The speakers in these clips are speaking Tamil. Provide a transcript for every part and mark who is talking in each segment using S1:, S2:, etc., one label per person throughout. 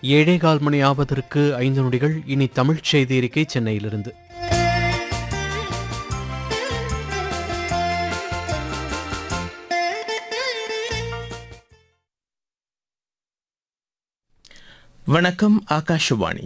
S1: ஏழே கால் மணி ஆவதற்கு ஐந்து நொடிகள் இனி தமிழ்ச் செய்தி அறிக்கை சென்னையிலிருந்து
S2: வணக்கம் ஆகாஷவாணி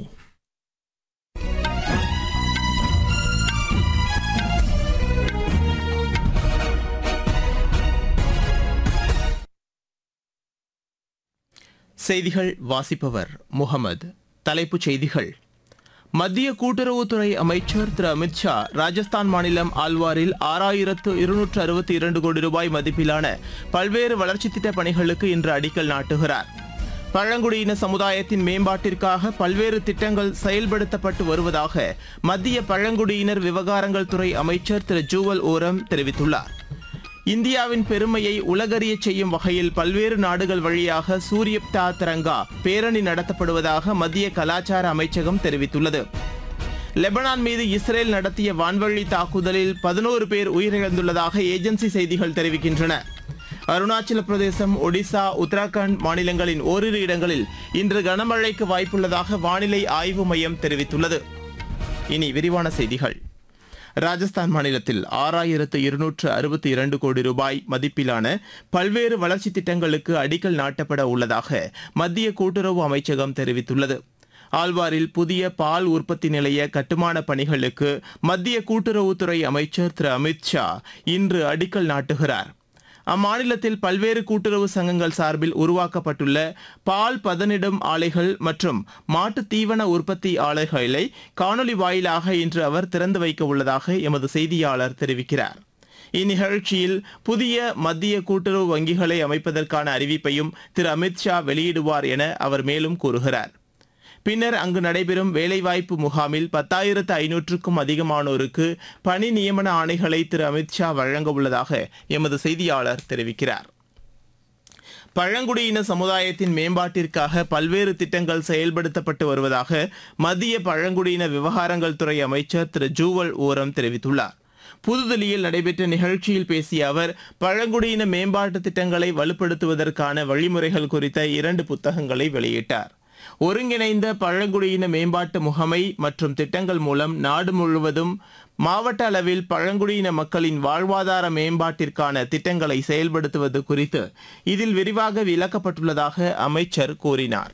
S2: செய்திகள் வாசிப்பவர் முகமது தலைப்புச் செய்திகள் மத்திய கூட்டுறவுத்துறை அமைச்சர் திரு அமித்ஷா ராஜஸ்தான் மாநிலம் ஆல்வாரில் ஆறாயிரத்து இருநூற்று அறுபத்தி இரண்டு கோடி ரூபாய் மதிப்பிலான பல்வேறு வளர்ச்சித் திட்டப் பணிகளுக்கு இன்று அடிக்கல் நாட்டுகிறார் பழங்குடியின சமுதாயத்தின் மேம்பாட்டிற்காக பல்வேறு திட்டங்கள் செயல்படுத்தப்பட்டு வருவதாக மத்திய பழங்குடியினர் விவகாரங்கள் துறை அமைச்சர் திரு ஜூவல் ஓரம் தெரிவித்துள்ளார் இந்தியாவின் பெருமையை உலகறியச் செய்யும் வகையில் பல்வேறு நாடுகள் வழியாக சூரியப்தா திரங்கா பேரணி நடத்தப்படுவதாக மத்திய கலாச்சார அமைச்சகம் தெரிவித்துள்ளது லெபனான் மீது இஸ்ரேல் நடத்திய வான்வழி தாக்குதலில் பதினோரு பேர் உயிரிழந்துள்ளதாக ஏஜென்சி செய்திகள் தெரிவிக்கின்றன அருணாச்சல பிரதேசம் ஒடிசா உத்தராகண்ட் மாநிலங்களின் ஓரிரு இடங்களில் இன்று கனமழைக்கு வாய்ப்புள்ளதாக வானிலை ஆய்வு மையம் தெரிவித்துள்ளது இனி விரிவான செய்திகள் ராஜஸ்தான் மாநிலத்தில் ஆறாயிரத்து இருநூற்று அறுபத்தி இரண்டு கோடி ரூபாய் மதிப்பிலான பல்வேறு வளர்ச்சித் திட்டங்களுக்கு அடிக்கல் நாட்டப்பட உள்ளதாக மத்திய கூட்டுறவு அமைச்சகம் தெரிவித்துள்ளது ஆழ்வாரில் புதிய பால் உற்பத்தி நிலைய கட்டுமான பணிகளுக்கு மத்திய கூட்டுறவுத்துறை அமைச்சர் திரு அமித் ஷா இன்று அடிக்கல் நாட்டுகிறார் அம்மாநிலத்தில் பல்வேறு கூட்டுறவு சங்கங்கள் சார்பில் உருவாக்கப்பட்டுள்ள பால் பதனிடும் ஆலைகள் மற்றும் மாட்டு தீவன உற்பத்தி ஆலைகளை காணொலி வாயிலாக இன்று அவர் திறந்து வைக்க உள்ளதாக எமது செய்தியாளர் தெரிவிக்கிறார் இந்நிகழ்ச்சியில் புதிய மத்திய கூட்டுறவு வங்கிகளை அமைப்பதற்கான அறிவிப்பையும் திரு அமித் ஷா வெளியிடுவார் என அவர் மேலும் கூறுகிறார் பின்னர் அங்கு நடைபெறும் வேலைவாய்ப்பு முகாமில் பத்தாயிரத்து ஐநூற்றுக்கும் அதிகமானோருக்கு பணி நியமன ஆணைகளை திரு அமித்ஷா வழங்க உள்ளதாக எமது செய்தியாளர் தெரிவிக்கிறார் பழங்குடியின சமுதாயத்தின் மேம்பாட்டிற்காக பல்வேறு திட்டங்கள் செயல்படுத்தப்பட்டு வருவதாக மத்திய பழங்குடியின விவகாரங்கள் துறை அமைச்சர் திரு ஜூவல் ஓரம் தெரிவித்துள்ளார் புதுதில்லியில் நடைபெற்ற நிகழ்ச்சியில் பேசிய அவர் பழங்குடியின மேம்பாட்டு திட்டங்களை வலுப்படுத்துவதற்கான வழிமுறைகள் குறித்த இரண்டு புத்தகங்களை வெளியிட்டார் ஒருங்கிணைந்த பழங்குடியின மேம்பாட்டு முகமை மற்றும் திட்டங்கள் மூலம் நாடு முழுவதும் மாவட்ட அளவில் பழங்குடியின மக்களின் வாழ்வாதார மேம்பாட்டிற்கான திட்டங்களை செயல்படுத்துவது குறித்து இதில் விரிவாக விளக்கப்பட்டுள்ளதாக அமைச்சர் கூறினார்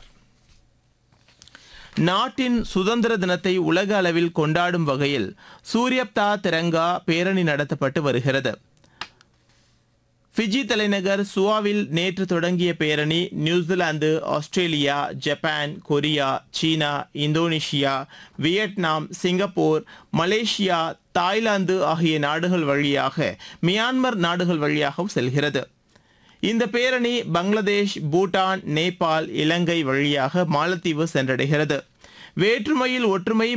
S2: நாட்டின் சுதந்திர தினத்தை உலக அளவில் கொண்டாடும் வகையில் சூரியப்தா திரங்கா பேரணி நடத்தப்பட்டு வருகிறது ஃபிஜி தலைநகர் சுவாவில் நேற்று தொடங்கிய பேரணி New Zealand Australia Japan Korea China Indonesia Vietnam Singapore Malaysia Thailand ஆகிய நாடுகள் வழியாக மியான்மர் நாடுகள் வழியாகவும் செல்கிறது இந்த பேரணி பங்களாதேஷ் பூட்டான் நேபாள் இலங்கை வழியாக மாலத்தீவு சென்றடைகிறது வேற்றுமையில் ஒற்றுமை